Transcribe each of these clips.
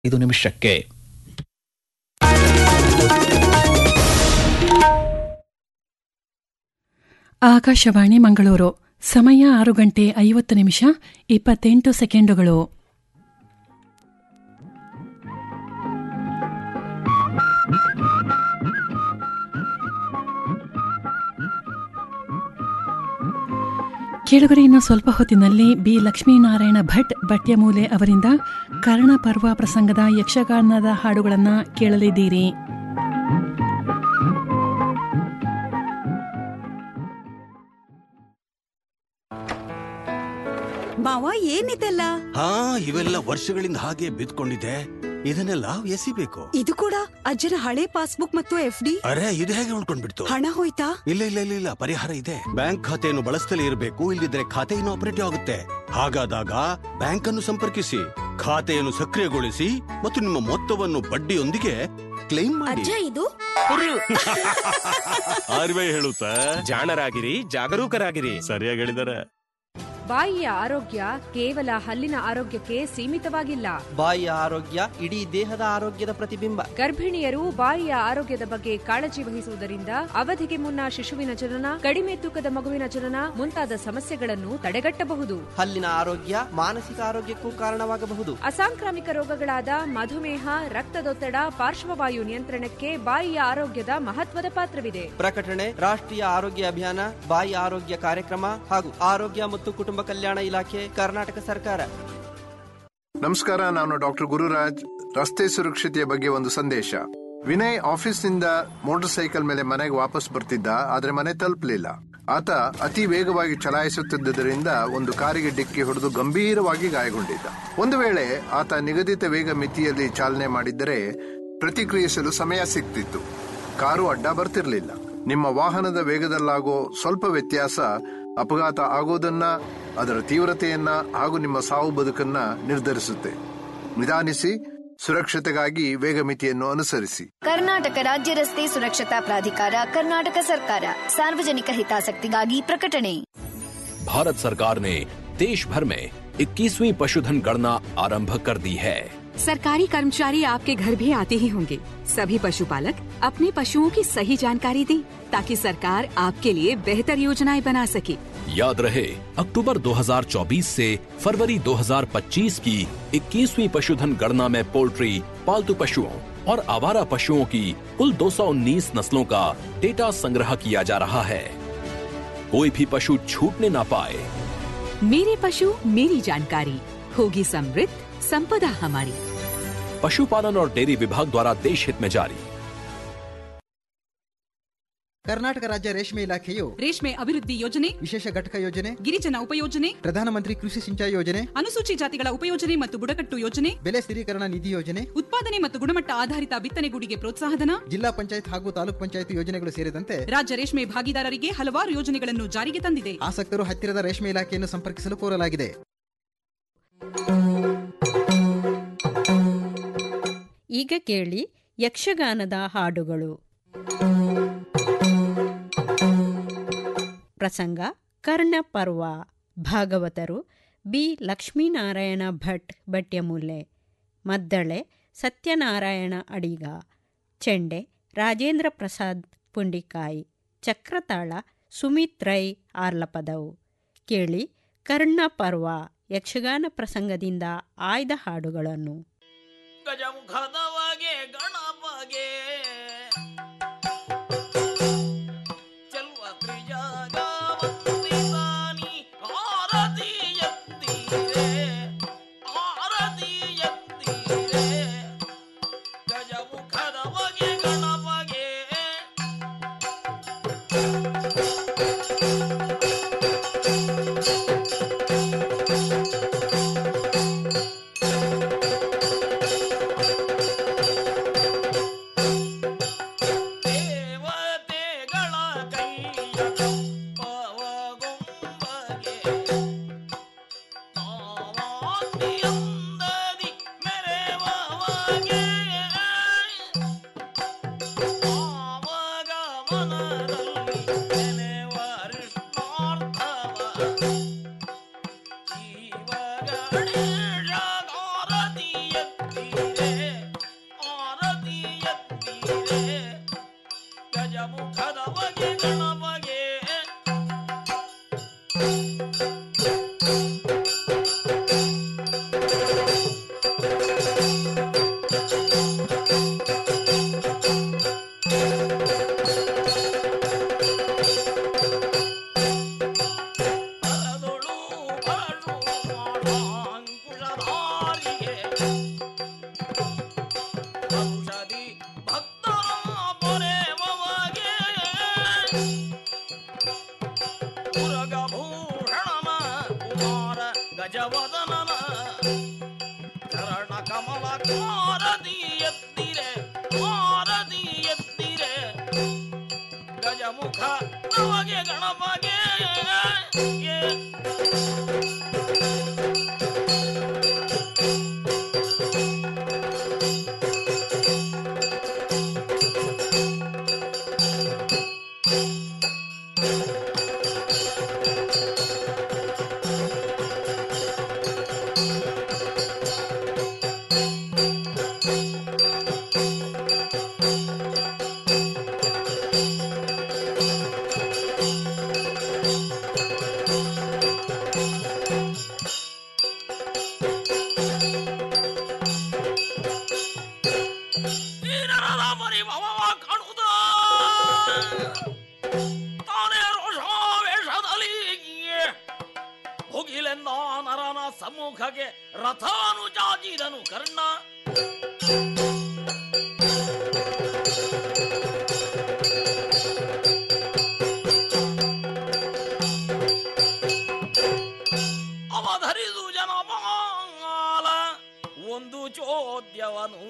ಐದು ನಿಮಿಷಕ್ಕೆ ಆಕಾಶವಾಣಿ ಮಂಗಳೂರು ಸಮಯ ಆರು ಗಂಟೆ ಐವತ್ತು ನಿಮಿಷ ಇಪ್ಪತ್ತೆಂಟು ಸೆಕೆಂಡುಗಳು ಕೇಳುಗರೆ ಇನ್ನು ಸ್ವಲ್ಪ ಹೊತ್ತಿನಲ್ಲಿ ಬಿ ಲಕ್ಷ್ಮೀನಾರಾಯಣ ಭಟ್ ಬಟ್ಯಮೂಲೆ ಅವರಿಂದ ಕರ್ಣ ಪರ್ವ ಪ್ರಸಂಗದ ಯಕ್ಷಗಾನದ ಹಾಡುಗಳನ್ನು ಕೇಳಲಿದ್ದೀರಿ ಮಾವ ಏನಿದೆಲ್ಲ ಹಾ ಇವೆಲ್ಲ ವರ್ಷಗಳಿಂದ ಹಾಗೆ ಬಿದ್ಕೊಂಡಿದೆ ಇದನ್ನೆಲ್ಲ ಎಸಿಬೇಕು ಇದು ಕೂಡ ಅಜ್ಜನ ಹಳೆ ಪಾಸ್ಬುಕ್ ಮತ್ತು ಎಫ್ ಡಿ ಅರೆ ಇದು ಹೇಗೆ ಉಳ್ಕೊಂಡ್ಬಿಡ್ತು ಹಣ ಹೋಯ್ತಾ ಇಲ್ಲ ಇಲ್ಲ ಇಲ್ಲ ಇಲ್ಲ ಪರಿಹಾರ ಇದೆ ಬ್ಯಾಂಕ್ ಖಾತೆಯನ್ನು ಬಳಸ್ತಲೇ ಇರಬೇಕು ಇಲ್ಲದಿದ್ರೆ ಖಾತೆ ಆಪರೇಟಿವ್ ಆಗುತ್ತೆ ಹಾಗಾದಾಗ ಬ್ಯಾಂಕ್ ಅನ್ನು ಸಂಪರ್ಕಿಸಿ ಖಾತೆಯನ್ನು ಸಕ್ರಿಯಗೊಳಿಸಿ ಮತ್ತು ನಿಮ್ಮ ಮೊತ್ತವನ್ನು ಬಡ್ಡಿಯೊಂದಿಗೆ ಕ್ಲೈಮ್ ಮಾಡಿ ಇದು ಆರ್ ಬಿ ಐ ಹೇಳುತ್ತಾ ಜಾಣರಾಗಿರಿ ಜಾಗರೂಕರಾಗಿರಿ ಸರಿಯಾಗಿ ಹೇಳಿದಾರೆ ಬಾಯಿಯ ಆರೋಗ್ಯ ಕೇವಲ ಹಲ್ಲಿನ ಆರೋಗ್ಯಕ್ಕೆ ಸೀಮಿತವಾಗಿಲ್ಲ ಬಾಯಿಯ ಆರೋಗ್ಯ ಇಡೀ ದೇಹದ ಆರೋಗ್ಯದ ಪ್ರತಿಬಿಂಬ ಗರ್ಭಿಣಿಯರು ಬಾಯಿಯ ಆರೋಗ್ಯದ ಬಗ್ಗೆ ಕಾಳಜಿ ವಹಿಸುವುದರಿಂದ ಅವಧಿಗೆ ಮುನ್ನ ಶಿಶುವಿನ ಜನನ ಕಡಿಮೆ ತೂಕದ ಮಗುವಿನ ಜನನ ಮುಂತಾದ ಸಮಸ್ಯೆಗಳನ್ನು ತಡೆಗಟ್ಟಬಹುದು ಹಲ್ಲಿನ ಆರೋಗ್ಯ ಮಾನಸಿಕ ಆರೋಗ್ಯಕ್ಕೂ ಕಾರಣವಾಗಬಹುದು ಅಸಾಂಕ್ರಾಮಿಕ ರೋಗಗಳಾದ ಮಧುಮೇಹ ರಕ್ತದೊತ್ತಡ ಪಾರ್ಶ್ವವಾಯು ನಿಯಂತ್ರಣಕ್ಕೆ ಬಾಯಿಯ ಆರೋಗ್ಯದ ಮಹತ್ವದ ಪಾತ್ರವಿದೆ ಪ್ರಕಟಣೆ ರಾಷ್ಟ್ರೀಯ ಆರೋಗ್ಯ ಅಭಿಯಾನ ಬಾಯಿ ಆರೋಗ್ಯ ಕಾರ್ಯಕ್ರಮ ಹಾಗೂ ಆರೋಗ್ಯ ಮತ್ತು ಕುಟುಂಬ ಕಲ್ಯಾಣ ಇಲಾಖೆ ಕರ್ನಾಟಕ ಸರ್ಕಾರ ನಮಸ್ಕಾರ ನಾನು ಡಾಕ್ಟರ್ ಗುರುರಾಜ್ ರಸ್ತೆ ಸುರಕ್ಷತೆಯ ಬಗ್ಗೆ ಒಂದು ಸಂದೇಶ ವಿನಯ್ ಆಫೀಸ್ನಿಂದ ಮೋಟಾರ್ ಸೈಕಲ್ ಮೇಲೆ ಮನೆಗೆ ವಾಪಸ್ ಬರ್ತಿದ್ದ ಆದ್ರೆ ಮನೆ ತಲುಪಲಿಲ್ಲ ಆತ ಅತಿ ವೇಗವಾಗಿ ಚಲಾಯಿಸುತ್ತಿದ್ದರಿಂದ ಒಂದು ಕಾರಿಗೆ ಡಿಕ್ಕಿ ಹೊಡೆದು ಗಂಭೀರವಾಗಿ ಗಾಯಗೊಂಡಿದ್ದ ಒಂದು ವೇಳೆ ಆತ ನಿಗದಿತ ವೇಗ ಮಿತಿಯಲ್ಲಿ ಚಾಲನೆ ಮಾಡಿದ್ದರೆ ಪ್ರತಿಕ್ರಿಯಿಸಲು ಸಮಯ ಸಿಗ್ತಿತ್ತು ಕಾರು ಅಡ್ಡ ಬರ್ತಿರ್ಲಿಲ್ಲ ನಿಮ್ಮ ವಾಹನದ ವೇಗದಲ್ಲಾಗೋ ಸ್ವಲ್ಪ ವ್ಯತ್ಯಾಸ ಅಪಘಾತ ಆಗೋದನ್ನ ಅದರ ತೀವ್ರತೆಯನ್ನ ಹಾಗೂ ನಿಮ್ಮ ಸಾವು ಬದುಕನ್ನ ನಿರ್ಧರಿಸುತ್ತೆ ನಿಧಾನಿಸಿ ಸುರಕ್ಷತೆಗಾಗಿ ವೇಗ ಮಿತಿಯನ್ನು ಅನುಸರಿಸಿ ಕರ್ನಾಟಕ ರಾಜ್ಯ ರಸ್ತೆ ಸುರಕ್ಷತಾ ಪ್ರಾಧಿಕಾರ ಕರ್ನಾಟಕ ಸರ್ಕಾರ ಸಾರ್ವಜನಿಕ ಹಿತಾಸಕ್ತಿಗಾಗಿ ಪ್ರಕಟಣೆ भारत सरकार ने देश भर में 21वीं पशुधन गणना आरंभ कर दी है सरकारी कर्मचारी आपके घर भी आते ही होंगे सभी पशुपालक अपने पशुओं की सही जानकारी दें ताकि सरकार आपके लिए बेहतर योजनाएं बना सके याद रहे अक्टूबर 2024 से फरवरी 2025 की 21वीं पशुधन गणना में पोल्ट्री पालतू पशुओं और आवारा पशुओं की कुल 219 नस्लों का डेटा संग्रह किया जा रहा है कोई भी पशु छूटने ना पाए मेरे पशु मेरी जानकारी होगी समृद्ध संपदा हमारी पशुपालन और डेयरी विभाग द्वारा देश हित में जारी ಕರ್ನಾಟಕ ರಾಜ್ಯ ರೇಷ್ಮೆ ಇಲಾಖೆಯು ರೇಷ್ಮೆ ಅಭಿವೃದ್ಧಿ ಯೋಜನೆ ವಿಶೇಷ ಘಟಕ ಯೋಜನೆ ಗಿರಿಜನ ಉಪಯೋಜನೆ ಪ್ರಧಾನಮಂತ್ರಿ ಕೃಷಿ ಸಿಂಚಾಯಿ ಯೋಜನೆ ಅನುಸೂಚಿ ಜಾತಿಗಳ ಉಪಯೋಜನೆ ಮತ್ತು ಬುಡಕಟ್ಟು ಯೋಜನೆ ಬೆಲೆ ಸ್ಥಿರೀಕರಣ ನಿಧಿ ಯೋಜನೆ ಉತ್ಪಾದನೆ ಮತ್ತು ಗುಣಮಟ್ಟ ಆಧಾರಿತ ಬಿತ್ತನೆಗೂಡಿಗೆ ಪ್ರೋತ್ಸಾಹಧನ ಜಿಲ್ಲಾ ಪಂಚಾಯತ್ ಹಾಗೂ ತಾಲೂಕ್ ಪಂಚಾಯತ್ ಯೋಜನೆಗಳು ಸೇರಿದಂತೆ ರಾಜ್ಯ ರೇಷ್ಮೆ ಭಾಗಿದಾರರಿಗೆ ಹಲವಾರು ಯೋಜನೆಗಳನ್ನು ಜಾರಿಗೆ ತಂದಿದೆ ಆಸಕ್ತರು ಹತ್ತಿರದ ರೇಷ್ಮೆ ಇಲಾಖೆಯನ್ನು ಸಂಪರ್ಕಿಸಲು ಕೋರಲಾಗಿದೆ ಈಗ ಕೇಳಿ ಯಕ್ಷಗಾನದ ಹಾಡುಗಳು ಪ್ರಸಂಗ ಕರ್ಣಪರ್ವ ಭಾಗವತರು ಬಿ ಲಕ್ಷ್ಮೀನಾರಾಯಣ ಭಟ್ ಬಟ್ಯಮೂಲೆ ಮದ್ದಳೆ ಸತ್ಯನಾರಾಯಣ ಅಡಿಗ ಚೆಂಡೆ ರಾಜೇಂದ್ರ ಪ್ರಸಾದ್ ಪುಂಡಿಕಾಯಿ ಚಕ್ರತಾಳ ಸುಮಿತ್ ರೈ ಆರ್ಲಪದವು ಕೇಳಿ ಕರ್ಣಪರ್ವ ಯಕ್ಷಗಾನ ಪ್ರಸಂಗದಿಂದ ಆಯ್ದ ಹಾಡುಗಳನ್ನು ಗಜಮುಖದವಗೆ ಗಣಪಗೆ ಚೆಲ್ವ ತ್ರಿಜಗ ವಂದಿತಾನಿ ಆರತಿ ಎತ್ತೀರೆ ಆರತಿ ಎತ್ತೀರೆ ಗಜಮುಖದವಗೆ ಗಣಪಗೆ ಆರತಿ ಎತ್ತಿರೆ ಆರತಿ ಎತ್ತಿರೆ ಗಜಮುಖ ನಮಗೆ ಗಣಮಗೆ ವೀರರ ಪರಿಭವ ಕಾಣುವುದ ತಾನೇ ರೋಷಾವೇಶದಲ್ಲಿ ಭುಗಿಲೆಂದ ನರನ ಸಮ್ಮುಖಕ್ಕೆ ರಥಾನು ಚಾಚಿದನು ಕರ್ಣ ಅವಧರಿದು ಜನಮಾಲ ಒಂದು ಚೋದ್ಯವನು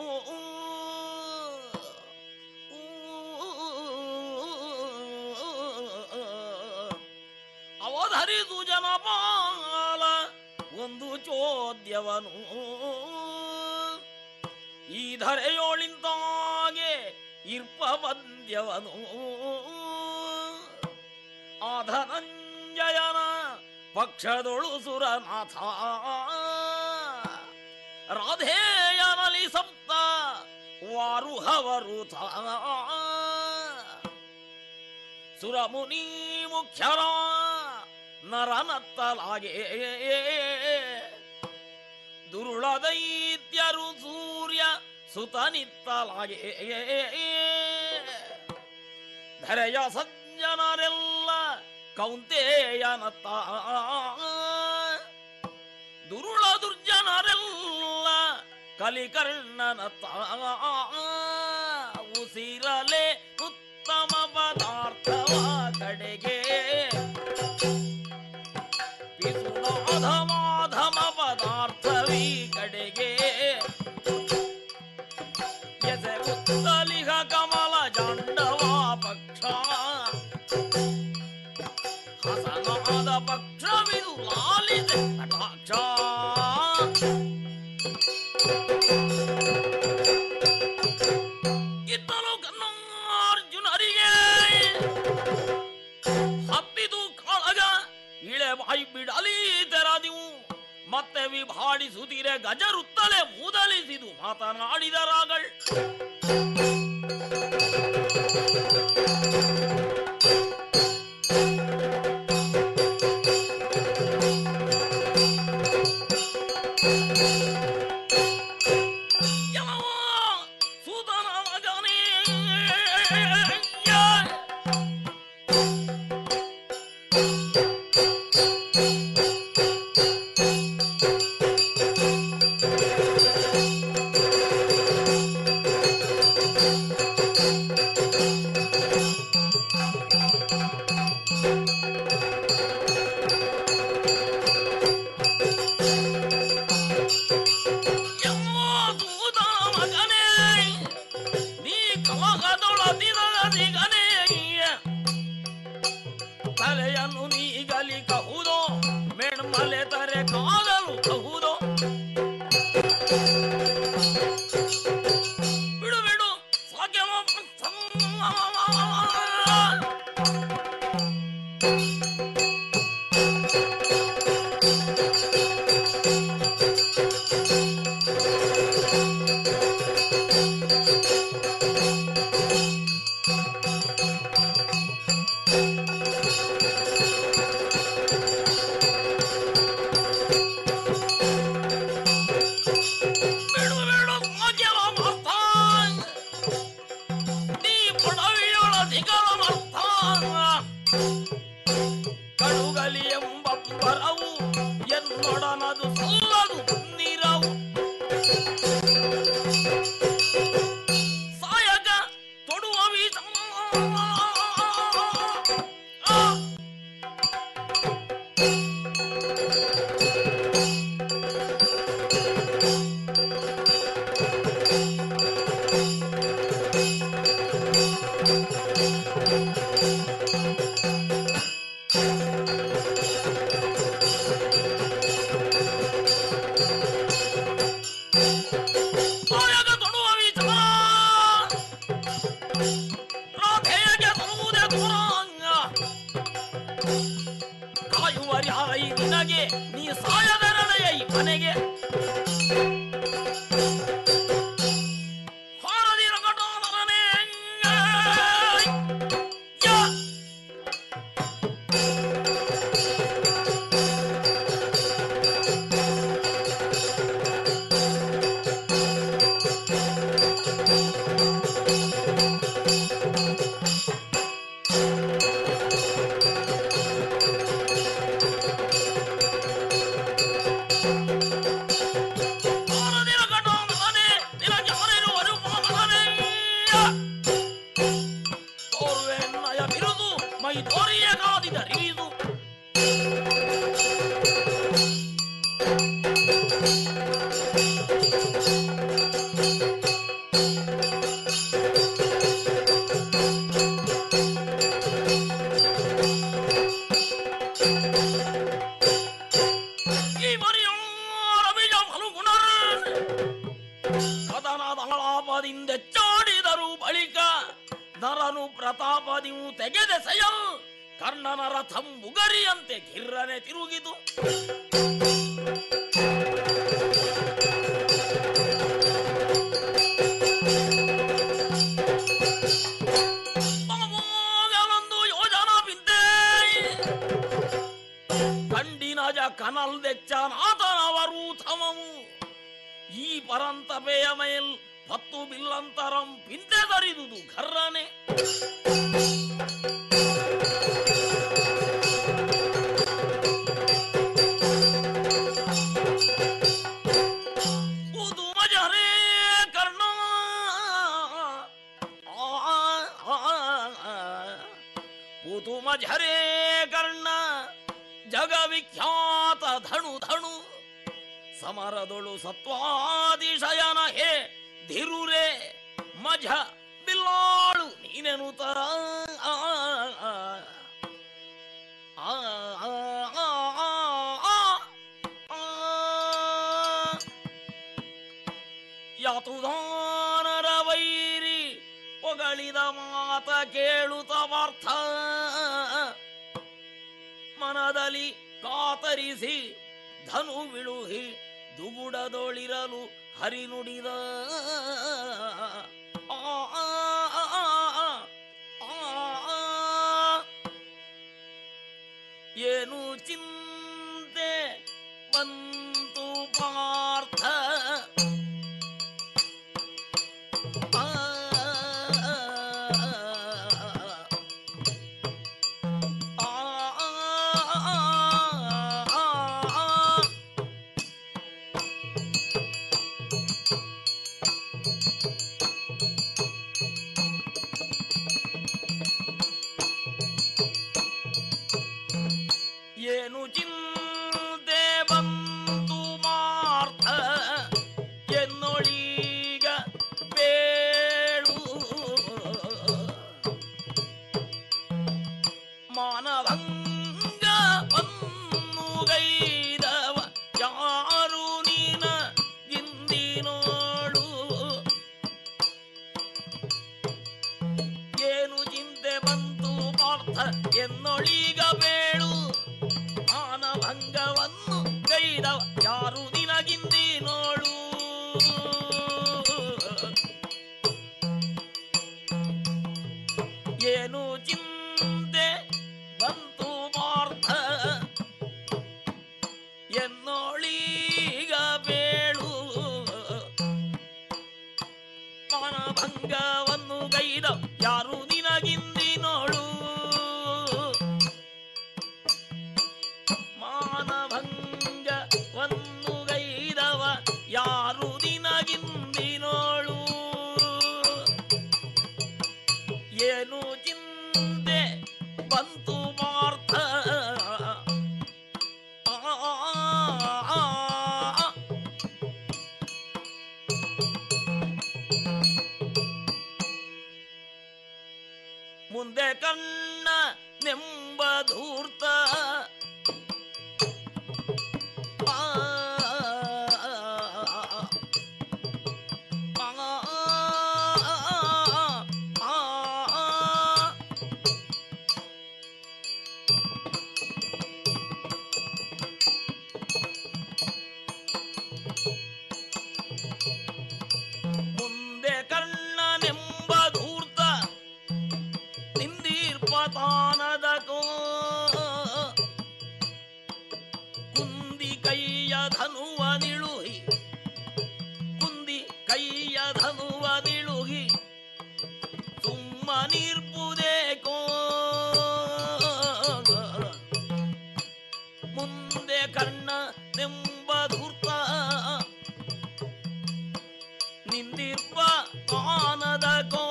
ಅವಧರಿದು ಜನಮಾಲ ಒಂದು ಚೋದ್ಯವನು ಈ ಧರೆಯೋಳಿಂತಾಗೆ ಇರ್ಪ ಬಂದ್ಯವನು ಆ ಧನಂಜಯನ ಪಕ್ಷದೊಳು ಸುರನಾಥ ರಾಧೇಯನಲಿ ಸಪ್ತ ವಾರುಹವರುಥ ಸುರಮುನಿ ಮುಖ್ಯರ ನರನತ್ತಲಾಗೆ ದುರುಳ ದೈತ್ಯರು ಸೂರ್ಯ ಸುತನಿತ್ತಲಾಗೆ ಧರೆಯ ಸಜ್ಜನರೆಲ್ಲ ಕೌಂತೆಯನತ್ತ ದುರುಳ ದುರ್ಜನರೆಲ್ಲ ಕಲಿಕರ್ಣನತ್ತ ಉಸಿರಲೆ ಉತ್ತಮ ಪದಾರ್ಥವ ಕಡೆಗೆ ಪಿಸುನಾಧಮಾಧಮ ಪದಾರ್ಥವೀ ಕಡೆಗೆ ಎಸೆ ಉತ್ತಲಿಹ ಕಮಲ ಜಾಂಡವ ಪಕ್ಷ ಹಸನಾದ ಪಕ್ಷವಿದು ಲಾಲಿದೆ ಕಟಾಕ್ಷ ಇತ್ತಲು ಕನ್ನಾರ್ಜುನರಿಗೆ ಹತ್ತಿದು ಕಾಳಗ ಇಳೆ ಬಾಯಿ ಬಿಡಲಿ ತೆರದಿವು ಮತ್ತೆ ವಿಭಾಡಿಸುತ್ತಿರೆ ಗಜರುತ್ತಲೆ ಮೂದಲಿಸಿದು ಮಾತನಾಡಿದರಾಗಳ್ ಯಮವ ಸೂತನ ಮಗನೇ ಯಮವ ಸೂತನ ಮಗನೇ ನೀ ಕಲಹದೊಳದಿರದಿಗನೇ ತಲೆಯನ್ನು ನೀಗಲಿ ಕಹುದೋ ಮೆಣ್ಮಲೆ ತರೆ ಕಾದಲು ಕಹುದೋ ಬಿಡು ಬಿಡು ಸಾಕ್ಯಮ ಬಿಡು ಬಿಡು ಸಾಕ್ಯಮ ಮರ್ಥ ನೀ ಪೊಡವಿಯೊಳ ದಿಗಲ ಮರ್ಥ ಕಡುಗಲಿ ಎಂಬ ಪರವು ಎನ್ನೊಡನದು ಸಲ್ಲದು ನೀರವು ಸಾಯಕ ತೊಡುವ ವೀಸ ಪ್ರತಾಪದಿಂದೆಚ್ಚಾಡಿದರು ಬಳಿಕ ನರನು ಪ್ರತಾಪದಿವು ತೆಗೆದೆಸೆಯ ಕರ್ಣನ ರಥಂ ಮುಗರಿಯಂತೆ ಗಿರ್ರನೆ ತಿರುಗಿದು ಮಗನೊಂದು ಯೋಜನಾ ಬಿದ್ದೆ ಕಂಡಿನಜ ಕನಲ್ ದೆಚ್ಚನಾಥನವರು ಥಮವು ಈ ಪರಂತಪೆಯ ಮೇಲ್ ಪತ್ತು ಬಿಲ್ಲಂತರಂ ಪಿಂದೆದರಿದುದು ಘರ್ರನೆ ಉದು ಮಜರೇ ಕರ್ಣ ಪುತು ಮಜರೇ ಕರ್ಣ ಜಗವಿಖ್ಯಾತ ಧಣು ಧಣು ಸಮರದೊಳು ಸತ್ವಾದಿಶಯನ ಹೇ ಧಿರುರೆ ಮಜ ಬಿಲ್ಲಾಳು ನೀನೆನುತ ಆ, ಆ, ಆ, ಆ, ಆ, ಆ, ಆ. ಯಾತುದಾನರ ವೈರಿ ಹೊಗಳಿದ ಮಾತ ಕೇಳುತ್ತ ಪಾರ್ಥ ಮನದಲ್ಲಿ ಕಾತರಿಸಿ ಧನು ವಿಳುಹಿ ದುಗುಡದೊಳಿರಲು ಹರಿನುಡಿದ ಆ, ಆ, ಆ, ಆ, ಆ, ಆ. ಏನು ಚಿಂತೆ ಬಂತು ಪಾರ್ಥ ಆ, ಆ, ಆ, ಆ, ಆ. ಏನು ಚಿಂತೆ ಬಂತು ಮಾರ್ಥ ಎನ್ನೊಳೀಗ ಬೇಳು ಮಾನಭಂಗ ಗೈದವ ಯಾರು ನೀನ ಗಿಂದಿನೋಳು ಏನು ಚಿಂತೆ ಬಂತು ಪಾರ್ಥ ಎನ್ನೊಳೀಗ ಬೇಳು ಮಾನಭಂಗವನ್ನು ಗೈದವ ಯಾರು ನಿನಗಿಂದಿ ನೋಡು ಏನು ಚಿಂತೆ ಬಂತು ಪಾರ್ಥ ಎನ್ನೊಳೀಗ ಬೇಳು ಮಾನಭಂಗವನ್ನು ಗೈದ ಯಾರು ನಿನಗಿಂದಿ ನೋಡು ಮಾನಭಂಗವನ್ನು ಗೈದವ ಯಾರು ನಿನಗಿಂದಿನೋಳು ಏನು ಚಿಂತೆ ಬಂತು ಪಾರ್ಥ ಆ, ಆ, ಆ, ಆ. ಮುಂದೆ ಕಣ್ಣ ನೆಂಬ ಧೂರ್ತ ಆ, ಆ, ಆ, ಆ. ಮುಂದೆ ಕರ್ಣನೆಂಬ ಧೂರ್ತ ನಿಂದೀರ್ಪತಾನದ ಕೋ ಕುಂದಿ ಕೈಯ ಧನುವ ನಿಳುಹಿ ಕುಂದಿ ಕೈಯ ಧನುವ ನಿಳುಹಿ ಸುಮ್ಮನಿರ್ಪುದೇಕೋ ಮುಂದೆ ಕರ್ಣ ನೆಂಬ ಧೂರ್ತ ನಿಂದಿರ್ಪ ಆನದ ಕೋ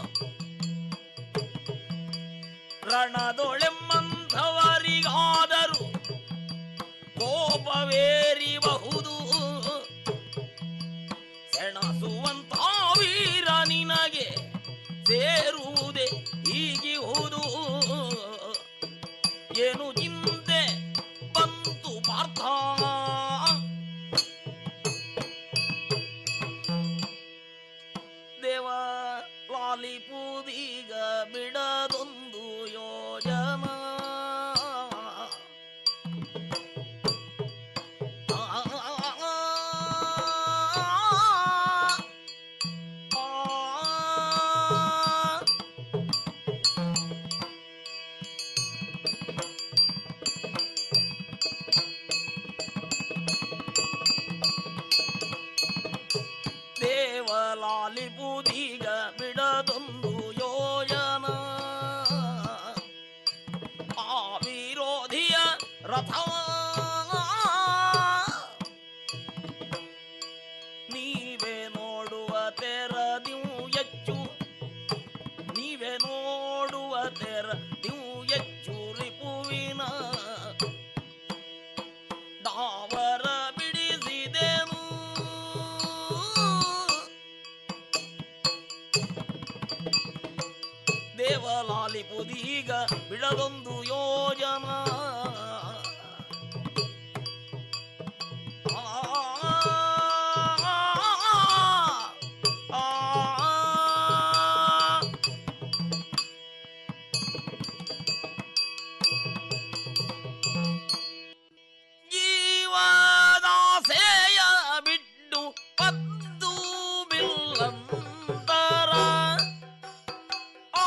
ರಣದೊಳೆಮ್ಮಂಥವರಿಗಾದರೂ ಕೋಪವೇರಿಬಹುದು ಸೆಣಸುವಂತ ವೀರ ನಿನಗೆ ಸೇರುವುದೇ ದೇವಲಾಲಿಪುದೀಗ ಬಿಡದೊಂದು ಯೋಜನ ದೇವಲಾಲಿಪುದೀಗ ಬಿಡದೊಂದು ಯೋಜನ ಆ ವಿರೋಧಿಯ ರಥ ನೀವೇ ನೋಡುವ ತೆರದಿವು ಹೆಚ್ಚು ನೀವೇ ನೋಡುವ ತೆರದಿವು ಹೆಚ್ಚು ರಿಪುವಿನ ದಾವರ ಬಿಡಿಸಿದೆನು ದೇವಲಾಲಿಪುದೀಗ ಬಿಡದೊಂದು ಯೋಜನ ಜೀವದಾಸೆಯ ಬಿಟ್ಟು ಪದ್ದು ಬಿಲ್ಲಂತರ ಆ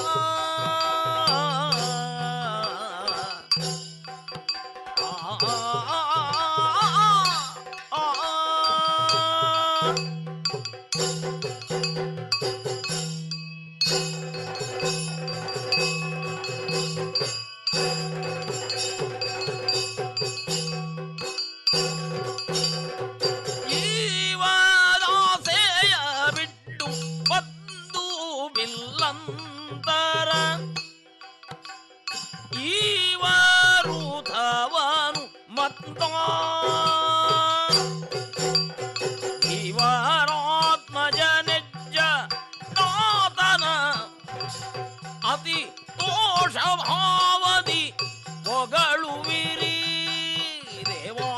ಜೀವದಾಸೆಯ ಬಿಟ್ಟು ಪದ್ದು ಬಿಲ್ಲಂತರ ಈವರುಥವನು ಮತ್ತ ಇವರಾತ್ಮಜನಿಜ್ಜ ತಾತನ ಅತಿ ದೋಷ ಭಾವದಿ ಹೊಗಳುವಿರಿ ದೇವಾ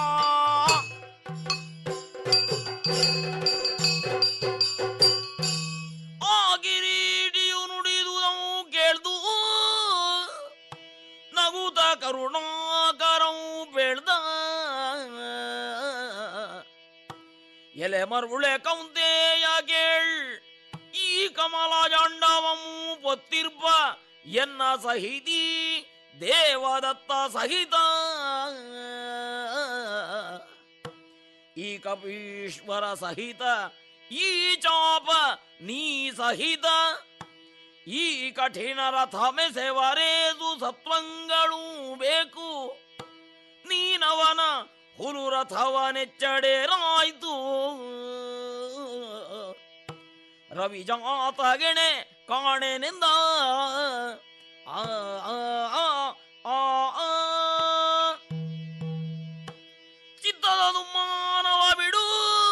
ಆ ಕಿರೀಟಿಯು ನುಡಿದು ನಾವು ಕೇಳ್ದು ನಗುತ ಕರುಣಾಕರವು ಬೆಳ್ದ ಎಲೆ ಮರುಳೆ ಕೌಂತೆಯ ಕೇಳ್ ಈ ಕಮಲ ಜಾಂಡವಮು ಪೊತ್ತಿರ್ಪ ಎನ್ನ ಸಹಿತಿ ದೇವದತ್ತ ಸಹಿತ ಈ ಕಪೀಶ್ವರ ಸಹಿತ ಈ ಚಾಪ ನೀ ಸಹಿತ ಈ ಕಠಿಣ ರಥ ಮೆಸೆವರೇದು ಸತ್ವಂಗಳು ಬೇಕು ನೀನವನ ಹುಲು ರಥವನೆಚ್ಚಡೇರಾಯ್ತು ರವಿ ಜಾತಗೆಣೆ ಕಾಣೆನೆಂದ ಆ ಆ ಆ ಆ ಆ ಚಿತ್ತದ ದುಮ್ಮಾನವ ಬಿಡು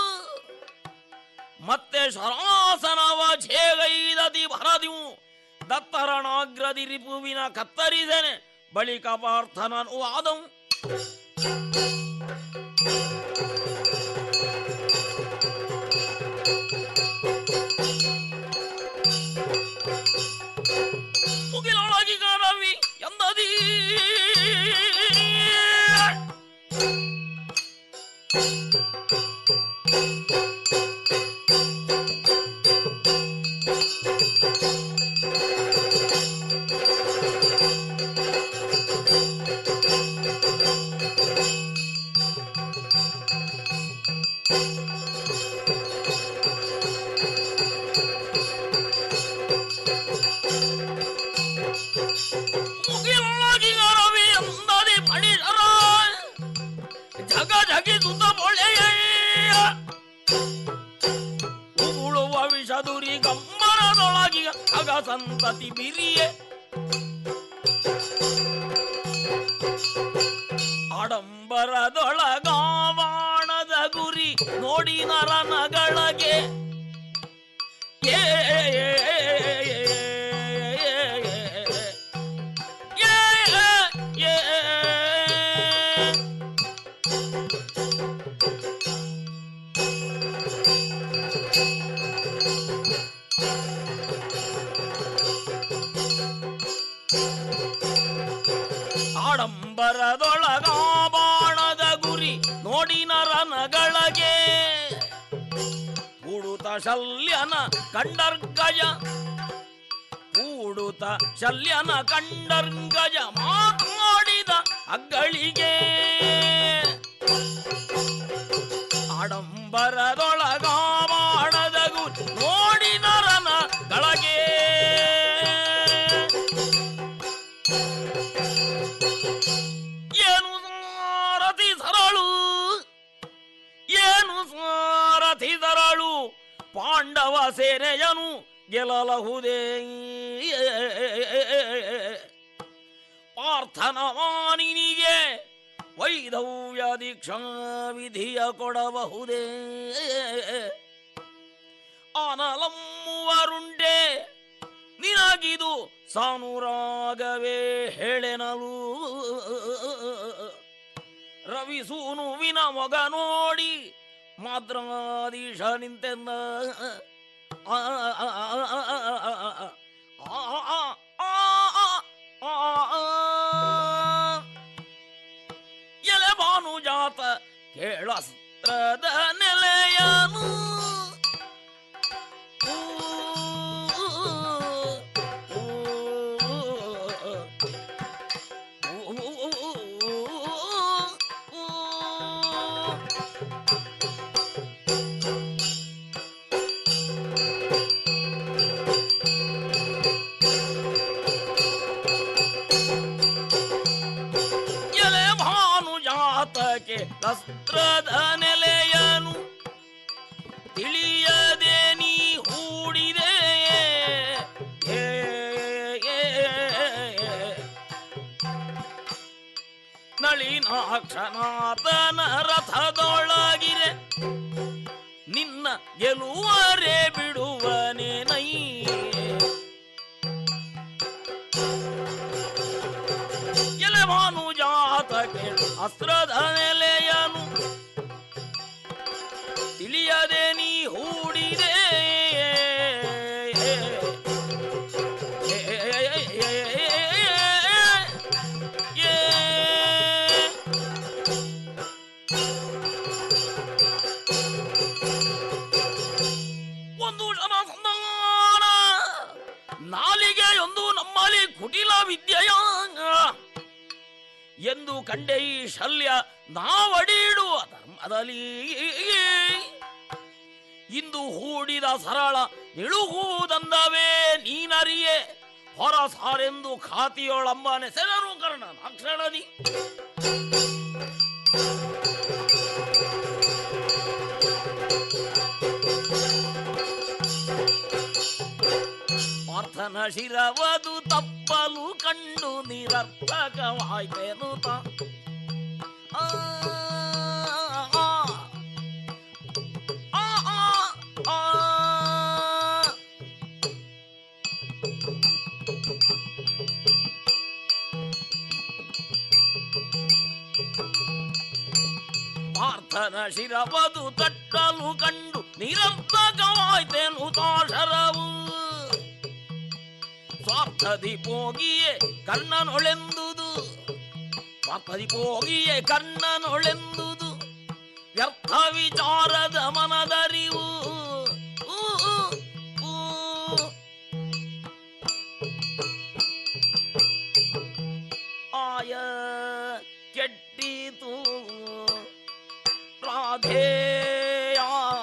ಮತ್ತೆ ಶರಾಸನವ ಛೇಗೈದದಿ ಭರದಿವು ದತ್ತರಣಾಗ್ರದಿ ರಿಪುವಿನ ಕತ್ತರಿಸೆನೆ ಬಳಿಕ ಪಾರ್ಥನನು ಆದವು ಮುಗಿಲೊಳಗಿಗ ರವಿ ಎಂದದೀ ಮುಗಿಲೊಳಗಿಗ ರವಿ ಎಂದದಿ ಪಡಿಸರ ಜಗ ಜಗಿಸುತ್ತ ಮೊಳೆಯ ಉಗುಳುವ ವಿಷದುರಿ ಗಮ್ಮರದೊಳಗಿಗ ಅಗ ಸಂತತಿ ಬಿರಿಯೆ ಆಡಂಬರದೊಳಗಾವಾಣದ ಗುರಿ ನೋಡಿ ನರನಗಳಗೆ ಏ ಆಡಂಬರದೊಳಗ ಬಾಣದ ಗುರಿ ನೋಡಿ ನರನಗಳಗೆ ಉಡುತ ಶಲ್ಯನ ಕಂಡರ್ಗಜ ಕೂಡುತ್ತ ಶಲ್ಯನ ಕಂಡರ್ಗಜ ಮಾತಾಡಿದ ಅಗ್ಗಳಿಗೆ ಆಡಂಬರದೊಳಗ ಮಾಡದ ಗುರಿ ನೋಡಿ ನರನ ಗಳಗೆ ಏನು ಸಾರಥಿ ಸರಳು ಏನು ಸಾರಥಿ ಸರಳು ಪಾಂಡವ ಸೇನೆಯನು ಗೆಲ್ಲಲಹುದೇ ಪಾರ್ಥನ ಮಾನಿನಿಗೆ ವೈಧವ್ಯ ದೀಕ್ಷಾ ವಿಧಿಯ ಕೊಡಬಹುದೇ ಆನಲಮ್ಮುವರುಂಡೆ ನಿನಗಿದು ಸಾನುರಾಗವೇ ಹೇಳೆನಲು ರವಿಸೂನುವಿನ ಮೊಗ ನೋಡಿ ಮಾದ್ರಾದೀಶ ನಿಂತೆಂದ ಆ, ಆ, ಆ, ಆ, ಆ, ಆ, ಆ, ಆ, ಎಲೆ ಭಾನುಜಾತ ಕೇಳಸ್ತ್ರದ ನೆಲೆಯನು ಎಲೆ ಭಾನುಜಾತಕ್ಕೆ ಅಸ್ತ್ರದ ನೆಲೆಯನು ತಿಳಿಯದೆ ನೀ ಹೂಡಿದೆ ಏ, ಏ, ಏ. ನಳಿನಾಕ್ಷನಾಥನ ರಥದೊಳಗಿರೆ ನಿನ್ನ ಗೆಲುವರೆ ಬಿಡುವನೆ ನೈ ಎಲೆ ಭಾನುಜಾತಕ್ಕೆ ಅಸ್ತ್ರದ ನೆಲೆಯನು ತಿಳಿಯದೆ ನೀ ಹೂಡಿದೆ ಒಂದು ಜನ ಸಂಧಾನ ನಾಲಿಗೆಯೊಂದು ನಮ್ಮಲ್ಲಿ ಕುಟಿಲ ವಿದ್ಯೆಯ ಎಂದು ಕಂಡೆ ಈ ಶಲ್ಯ ನಾವಡಿಡುವ ಧರ್ಮದಲ್ಲಿ ಇಂದು ಹೂಡಿದ ಸರಳ ನಿಳುಹುವುದಂದವೇ ನೀನರಿಯೇ ಹೊರ ಸಾರೆಂದು ಖಾತಿಯೊಳಂಬ ನೆಸೆದರು ಕರ್ಣ ನಾಕ್ಷಣದಿ ಪಾರ್ಥನ ಶಿರವದು ತಪ್ಪಲು ಕಂಡು ನಿರರ್ಥಕವಾಯ್ತೆನು ತ ಆ, ಆ, ಆ, ಆ, ಆ. ಪಾರ್ಥನ ಶಿರವದು ತಟ್ಟಲು ಕಂಡು ನಿರರ್ಥಕವಾಯ್ತೆನು ತಾಶರವು ಸ್ವಾರ್ಥದಿ ಪೋಗಿಯೇ ಕರ್ಣನೊಳೆಂದುದು ಸ್ವಾರ್ಥದಿ ಪೋಗಿಯೇ ಕರ್ಣನೊಳೆಂದುದು ವ್ಯರ್ಥ ವಿಚಾರದ ಮನದರಿವು ಊ, ಊ, ಊ. ಆಯ ಕೆಟ್ಟಿತು ರಾಧೇಯ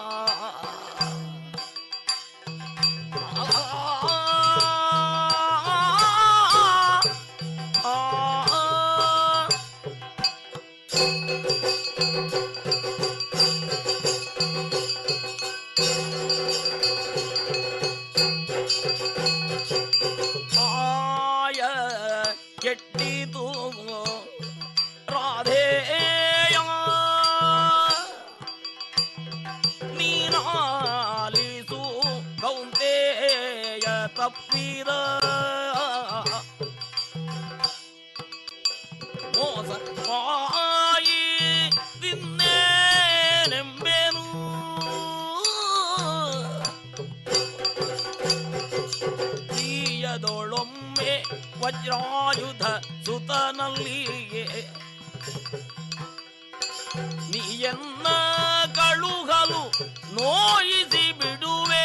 ಆಯ ಕೆಟ್ಟಿತು ರಾಧೇಯ ನೀನಾಲಿಸು ಕೌಂತೆಯ ತಪ್ಪಿದ ಮೋಸ ಮಾಯಿ ದಿನ್ನೇನೆಂಬೆನು ಪ್ರಿಯದೊಳೊಮ್ಮೆ ವಜ್ರಾಯುಧ ಸುತನಲ್ಲಿಯೇ ನೀಯನ್ನ ಕಳುಗಲು ನೋಯಿಸಿ ಬಿಡುವೆ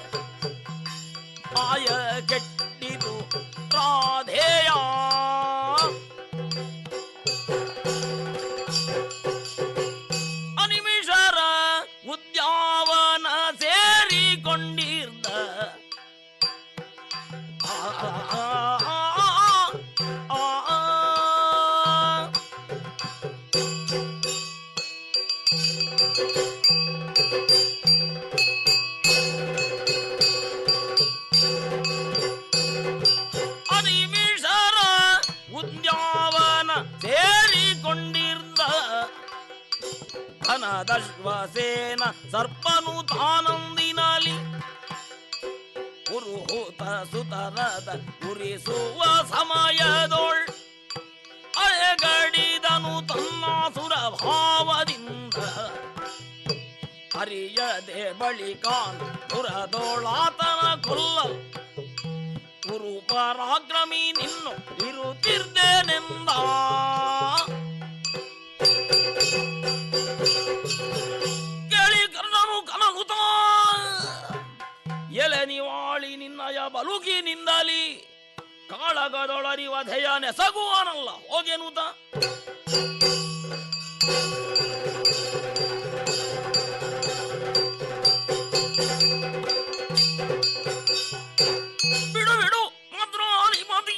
ಆಯ ಕೆಟ್ಟಿತು ರಾಧೇಯ ಅನಿಮಿಷರ ಉದ್ಯಾವನ ಸೇರಿಕೊಂಡಿರ್ದ ಆ, ಆ, ಆ, ಆ, ಆ. ಅನಿಮಿಷರ ಉದ್ಯಾವನ ಸೇರಿಕೊಂಡಿರ್ದ ಘನದಶ್ವಸೇನ ಸರ್ಪನು ತಾನಂದಿನಲಿ ಪುರುಹೂತ ಸುತರದ ಉರಿಸುವ ಸಮಯದೊಳ್ ಅಳೆಗಡಿದನು ತನ್ನ ಸುರ ಭಾವದಿಂದ ಅರಿಯದೆ ಬಳಿಕಾನ್ ಪುರದೋಳಾತನ ಕೊಲ್ಲಲ್ ಗುರು ಪರಾಕ್ರಮಿ ನಿನ್ನು ಇರುತ್ತಿರ್ದೇನೆಂದ ಕೇಳಿ ಕರ್ಣನು ಕನಗುತ್ತ ಎಲೆ ನಿವಾಳಿ ನಿನ್ನಯ ಬಲುಕಿ ನಿಂದಲಿ ಕಾಳಗದೊಳರಿವ ಧೆಯ ನೆಸಗುವನಲ್ಲ ಹೋಗೆನುತ ಬಿಡು ಬಿಡು ಮಾತ್ರ ಮದಿ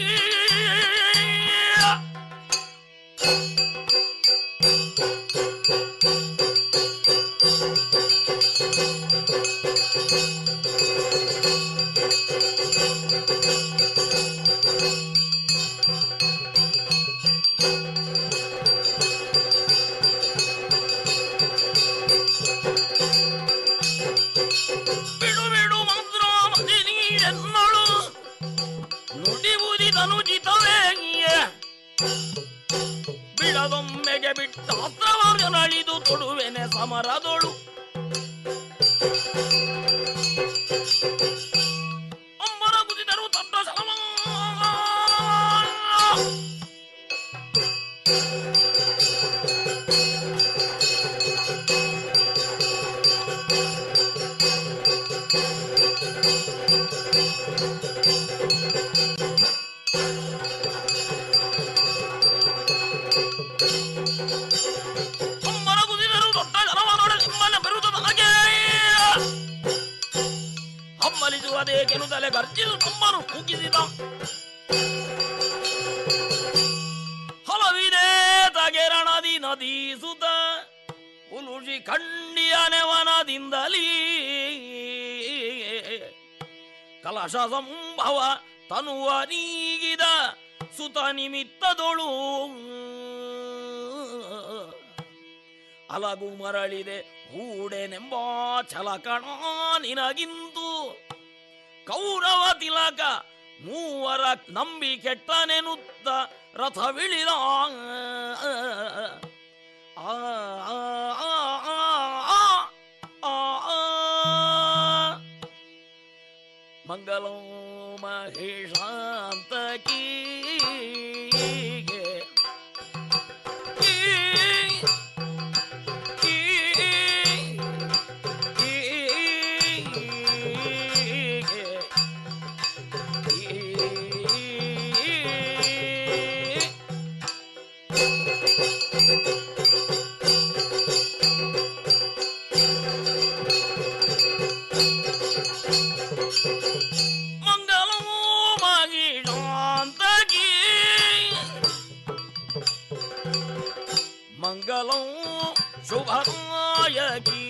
ಬಿಡು ಬಿಡು ಮಾತ್ರ ಮದಿ ನೀರೆನ್ನಳು ನುಡಿಬುದಿದನು ಜಿತವೇ ಬಿಡದೊಮ್ಮೆಗೆ ಬಿಟ್ಟ ಅಸ್ತ್ರವರ್ಗನಳಿದು ತೊಡುವೆನೆ ಸಮರದೊಳು ಅಮ್ಮನ ಕುದಿದರು ತಟ್ಟ ಸಮ ಅಮ್ಮನ ಕುದಿದರು ದೊಡ್ಡ ಜನವನೊಡ ನಿಮ್ಮನ್ನ ಬೆರುತದ ಹಾಗೆ ಹಮ್ಮಲಿಸುವುದೇಕೆನುತ್ತಲೇ ಗರ್ಜಿಸು ತಮ್ಮನು ಕೂಗಿಸಿದ ಹಲವಿದೆ ತಗೆರಣದಿ ನದೀಸುತ್ತ ಉಲುಷಿ ಖಂಡಿಯ ನೆವನದಿಂದಲೀ ಕಲಶ ಸಂಭವ ತನುವ ನೀಗಿದ ಸುತ ನಿಮಿತ್ತದೊಳು ಅಲಗು ಮರಳಿದೆ ಹೂಡೆನೆಂಬ ಛಲಕಣ ನಿನಗಿಂದು ಕೌರವ ತಿಲಕ ಮೂವರ ನಂಬಿ ಕೆಟ್ಟನೆನುತ್ತ ರಥವಿಳಿದ ಆ, ಆ, ಆ, ಆ, ಆ, ಆ, ಆ. ಮಂಗಲೋ ಮಹೇಶಾಂತಕೀ ಮಂಗಲೋ ಮಗಿಡಾಂತಗಿ ಮಂಗಲೋ ಶುಭದಾಯಕಿ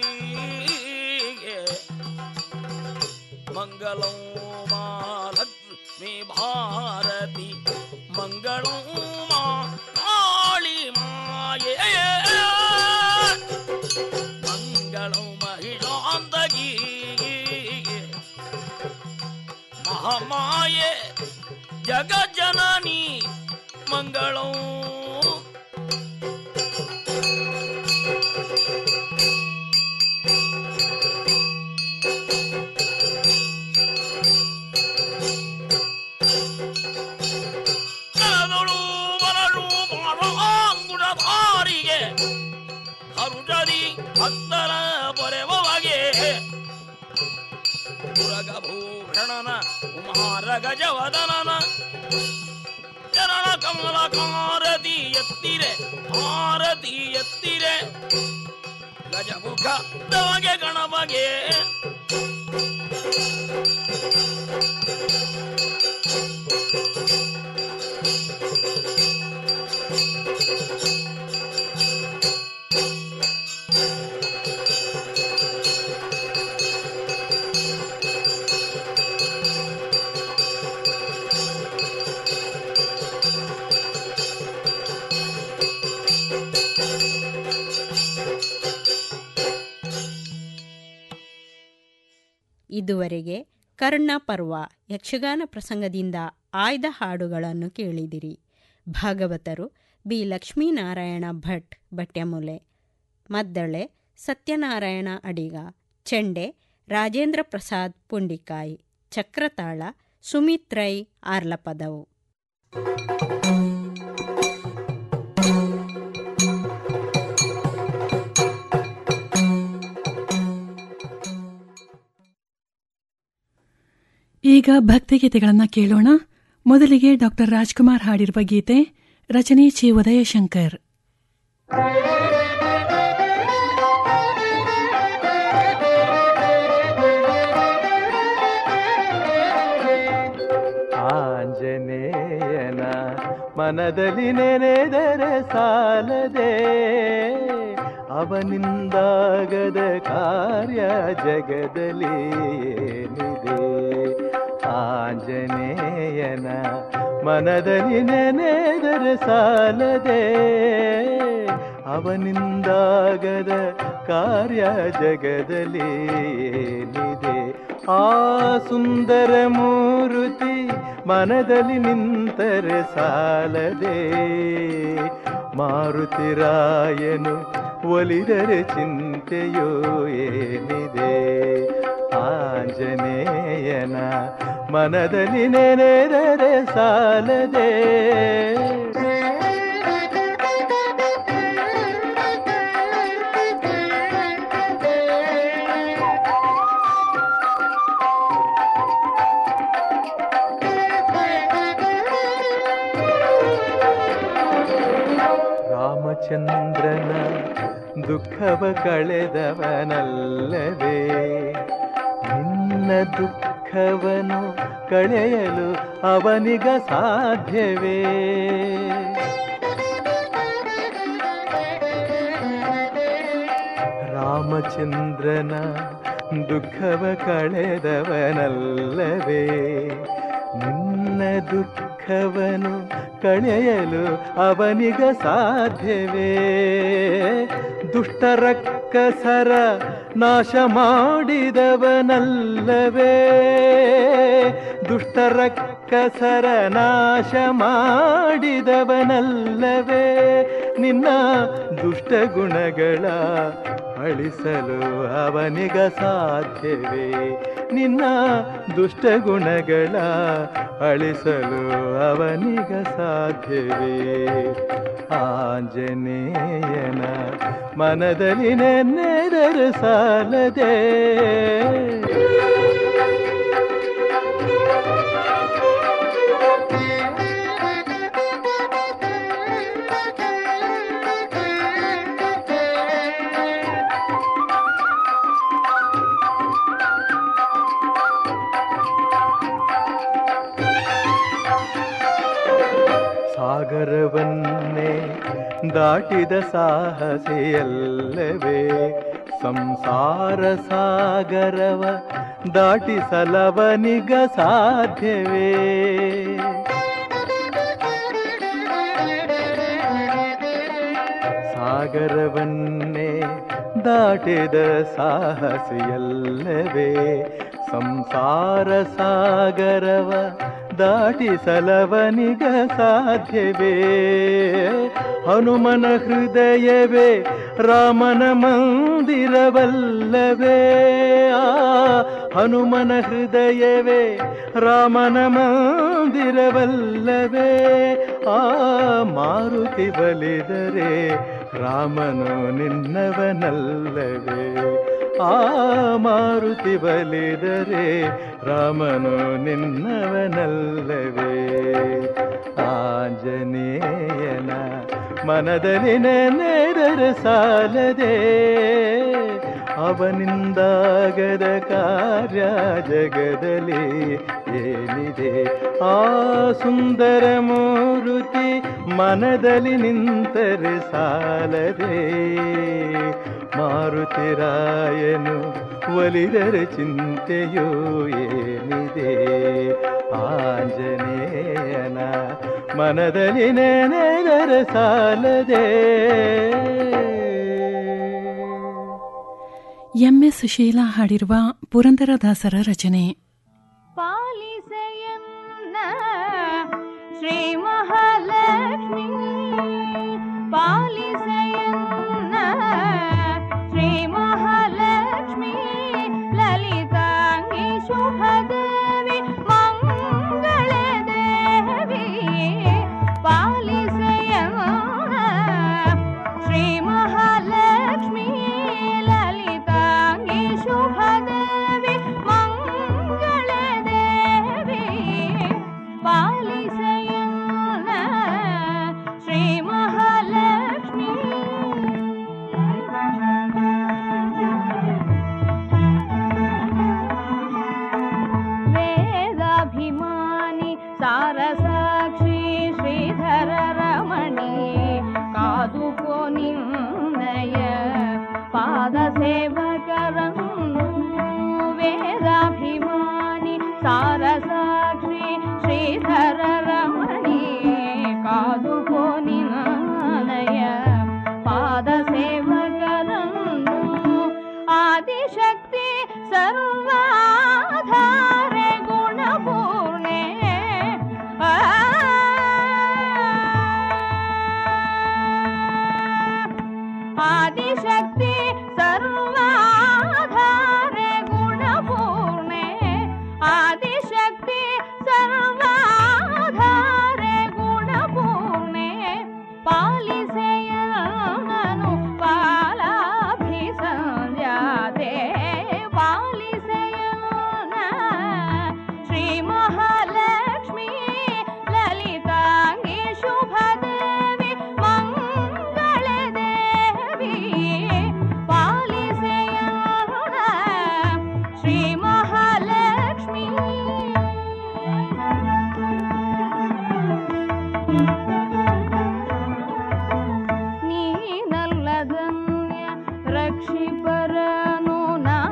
ಮಂಗಲೋ ಮಾಲಕ್ಷ್ಮಿ ಭಾರತಿ ಮಂಗಳೋ ಮಾ ಕಾಳಿ ಮಾಯೇ ಮಂಗಳೋ ಮಹಿಳಾಂತಗಿ ಮಹಾಮಾಯೆ ಜಗಜ್ಜನನಿ ಮಂಗಳೋ ಗಜವದನನ ಚರಣ ಕಮಲ ಕಾರತಿ ಎತ್ತಿರೆ ಆರತಿ ಎತ್ತಿರೆ ಗಜಮುಖ ದಮಗೆ ಗಣಮಗೆ ಇದುವರೆಗೆ ಕರ್ಣ ಪರ್ವ ಯಕ್ಷಗಾನ ಪ್ರಸಂಗದಿಂದ ಆಯ್ದ ಹಾಡುಗಳನ್ನು ಕೇಳಿದಿರಿ ಭಾಗವತರು ಬಿ ಲಕ್ಷ್ಮೀನಾರಾಯಣ ಭಟ್ ಬಟ್ಯಮೂಲೆ ಮದ್ದಳೆ ಸತ್ಯನಾರಾಯಣ ಅಡಿಗ ಚೆಂಡೆ ರಾಜೇಂದ್ರ ಪ್ರಸಾದ್ ಪುಂಡಿಕಾಯಿ ಚಕ್ರತಾಳ ಸುಮಿತ್ರೈ ಆರ್ಲಪದವು ಈಗ ಭಕ್ತಿಗೀತೆಗಳನ್ನು ಕೇಳೋಣ ಮೊದಲಿಗೆ ಡಾಕ್ಟರ್ ರಾಜ್ಕುಮಾರ್ ಹಾಡಿರುವ ಗೀತೆ ರಚನೆ ಚಿ ಉದಯಶಂಕರ್ ಆಂಜನೇಯನ ಮನದಲ್ಲಿ ನೆನೆದರೆ ಸಾಲದೆ ಅವನಿಂದಾಗದ ಕಾರ್ಯ ಜಗದಲ್ಲಿ ಏನಿದೆ ಆಂಜನೇಯನ ಮನದಲ್ಲಿ ನೆನೆದರೆ ಸಾಲದೆ ಅವನಿಂದಾಗದ ಕಾರ್ಯ ಜಗದಲ್ಲಿ ಏನಿದೆ ಆ ಸುಂದರ ಮೂರುತಿ ಮನದಲ್ಲಿ ನಿಂತರೆ ಸಾಲದೆ ಮಾರುತಿರಾಯನು ಒಲಿದರೆ ಚಿಂತೆಯೋ ಏನಿದೆ ಆಂಜನೇಯನ ಮನದಲ್ಲಿ ನೆನೆದರೆ ಸಾಲದೆ ರಾಮಚಂದ್ರನ ದುಃಖವ ಕಳೆದವನಲ್ಲವೇ ನಿನ್ನ ದುಃಖವನು ಕಳೆಯಲು ಅವನಿಗ ಸಾಧ್ಯವೇ ರಾಮಚಂದ್ರನ ದುಃಖವ ಕಳೆದವನಲ್ಲವೇ ನಿನ್ನ ದುಃಖವನು ಕಳೆಯಲು ಅವನಿಗ ಸಾಧ್ಯವೇ ದುಷ್ಟರಕ್ಕಸರ ನಾಶ ಮಾಡಿದವನಲ್ಲವೇ ದುಷ್ಟರಕ್ಕಸರ ನಾಶ ಮಾಡಿದವನಲ್ಲವೇ ನಿನ್ನ ದುಷ್ಟ ಗುಣಗಳ ಅಳಿಸಲು ಅವನಿಗ ಸಾಧ್ಯವೇ ನಿನ್ನ ದುಷ್ಟ ಗುಣಗಳ ಅಳಿಸಲು ಅವನಿಗ ಸಾಧ್ಯವೇ ಆಂಜನೇಯನ ಮನದಲ್ಲಿ ನೆನೆದರೆ ಸಾಲದೆ ಸಾಗರವನ್ನೇ ದಾಟಿದ ಸಾಹಸಿಯಲ್ಲವೇ ಸಂಸಾರ ಸಾಗರವ ದಾಟಿಸಲವನಿಗ ಸಾಧ್ಯವೇ ಸಾಗರವನ್ನೇ ದಾಟಿದ ಸಾಹಸಿಯಲ್ಲವೇ ಸಂಸಾರ ಸಾಗರವ ದಾಟಿಸಲವನಿಗ ಸಾಧ್ಯವೇ ಹನುಮನ ಹೃದಯವೇ ರಾಮನ ಮಂದಿರವಲ್ಲವೇ ಆ ಹನುಮನ ಹೃದಯವೇ ರಾಮನ ಮಂದಿರವಲ್ಲವೇ ಆ ಮಾರುತಿ ಬಲಿದರೆ ರಾಮನು ನಿನ್ನವನಲ್ಲವೇ ಆ ಮಾರುತಿ ಬಲಿದರೆ ರಾಮನು ನಿನ್ನವನಲ್ಲವೇ ಆಂಜನೇಯನ ಮನದಲ್ಲಿ ನೆನೆದರೆ ಸಾಲದೆ ಅವನಿಂದಾಗದ ಕಾರ್ಯ ಜಗದಲ್ಲಿ ಏನಿದೆ ಆ ಸುಂದರ ಮೂರುತಿ ಮನದಲ್ಲಿ ನಿಂತರೆ ಸಾಲದೆ ಮಾರುತಿರಾಯನು ಒಲಿದರೆ ಚಿಂತೆಯೂ ಏನಿದೆ ಆಂಜನೇಯನ ಮನದಲ್ಲಿ ನೆನೆದರೆ ಸಾಲದೆ ಎಂಎಸ್ ಶೀಲಾ ಹಾಡಿರುವ ಪುರಂದರದಾಸರ ರಚನೆ ಪಾಲಿಸೆಯನ್ನ ಶ್ರೀ ಮಹಾಲಕ್ಷ್ಮಿ ಪಾಲಿಸೆಯನ್ನ ಶ್ರೀ ಮಹಾಲಕ್ಷ್ಮಿ ಲಲಿತಾಂಗಿ ಶುಭದೇವಿ ಮಂಗಳ ದೇವಿ ಪಾಲಿಸೆಯನ್ನ ಶ್ರೀ ಮಹಾಲಕ್ಷ್ಮಿ ಲಲಿತಾಂಗಿ ಶುಭದೇವಿ ಮಂಗಳ ದೇವಿ ಪಾಲಿಸೆಯನ್ನ ಶ್ರೀ ಮಹಾಲಕ್ಷ್ಮಿ ವೇದಾಭಿಮಾನಿ ಸಾರಸಾಕ್ಷಿ ಶ್ರೀಧರ ರಮಣಿ ಕಾದುಕೋ ನಿನ್ನಯ ಪಾದ ಸೇವಕರನ್ನು ವೇದಾಭಿಮಾನಿ ಸಾರಸಾಕ್ಷಿ ಶ್ರೀಧರ ರಮಣಿ ಕಾದುಕೋ ನಿನ್ನಯ ಪಾದ ಸೇವಕರನ್ನು ಆದಿಶಕ್ತಿ ಸರ್ವಾಧಾರೆ ಗುಣಪೂರ್ಣೆ ಆ ಆದಿಶಕ್ತಿ ಸರ್ವಾಧಾರೆ ಗುಣಪೂರ್ಣೆ ಆದಿಶಕ್ತಿ ಸರ್ವಾಧಾರೆ ಗುಣಪೂರ್ಣೆ ಪಾಲಿಸೆಯನು ಪಾಲಾಭಿಸಂಜಾತೆ ಪಾಲಿಸೆಯನ ಶ್ರೀ ಮಹಾಲಕ್ಷ್ಮಿ ಲಲಿತಾಂಗಿ ಶುಭದೇವಿ ಮಂಗಳ ದೇವಿ ಪಾಲಿಸೆಯನ ಶ್ರೀ